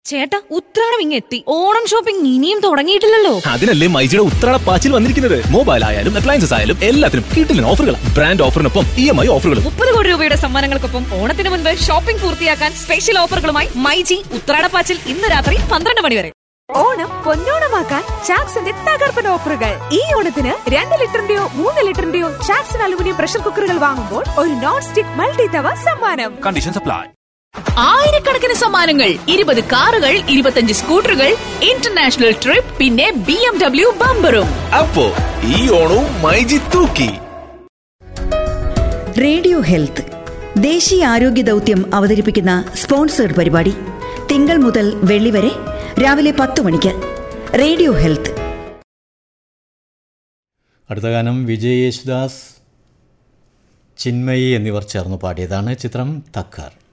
ചേട്ടാ ഉത്രാടം ഇങ്ങ് എത്തി ഓണം ഷോപ്പിംഗ് ഇനിയും തുടങ്ങിയിട്ടില്ലല്ലോ അതിനല്ലേ മൈജിയുടെ ഉത്രാട പാച്ചിൽ വന്നിരിക്കുന്നത് മൊബൈൽ ആയാലും അപ്ലയൻസസ് ആയാലും എല്ലാത്തിനും കിട്ടില്ല ഓഫറുകൾ ബ്രാൻഡ് ഓഫറിനൊപ്പം ഇ എം ഐ ഓഫറുകളും മുപ്പത് കോടി രൂപയുടെ സമ്മാനങ്ങൾക്കൊപ്പം ഓണത്തിന് മുൻപ് ഷോപ്പിംഗ് പൂർത്തിയാക്കാൻ സ്പെഷ്യൽ ഓഫറുകളുമായി മൈജി ഉത്രാടപ്പാച്ചിൽ ഇന്ന് രാത്രി പന്ത്രണ്ട് മണി വരെ ഓണം പൊന്നോണമാക്കാൻ ചാക്സിന്റെ തകർപ്പൻ ഓഫറുകൾ ഈ ഓണത്തിന് രണ്ട് ലിറ്ററിന്റെയോ മൂന്ന് ലിറ്ററിന്റെയോ ചാക്സൺ അലുമിനിയം പ്രഷർ കുക്കറുകൾ വാങ്ങുമ്പോൾ ഒരു നോൺ സ്റ്റിക് മൾട്ടി തവ സമ്മാനം കണ്ടീഷൻസ് അപ്ലൈ ആയിരക്കണക്കിന് സമ്മാനങ്ങൾ ഇരുപത് കാറുകൾ ഇരുപത്തഞ്ച് സ്കൂട്ടറുകൾ ഇന്റർനാഷണൽ ട്രിപ്പ് പിന്നെ ബി എം ഡബ്ല്യു ബമ്പറും അപ്പോ ഈ ഓണവും മൈജി തൂക്കി റേഡിയോ ഹെൽത്ത് ദേശീയ ആരോഗ്യ ദൗത്യം അവതരിപ്പിക്കുന്ന സ്പോൺസേഡ് പരിപാടി തിങ്കൾ മുതൽ വെള്ളി വരെ രാവിലെ പത്ത് മണിക്ക് റേഡിയോ ഹെൽത്ത് അടുത്ത ഗാനം വിജയ് യേശുദാസ് ചിന്മയി എന്നിവർ ചേർന്ന് പാടിയതാണ് ചിത്രം തക്കാർ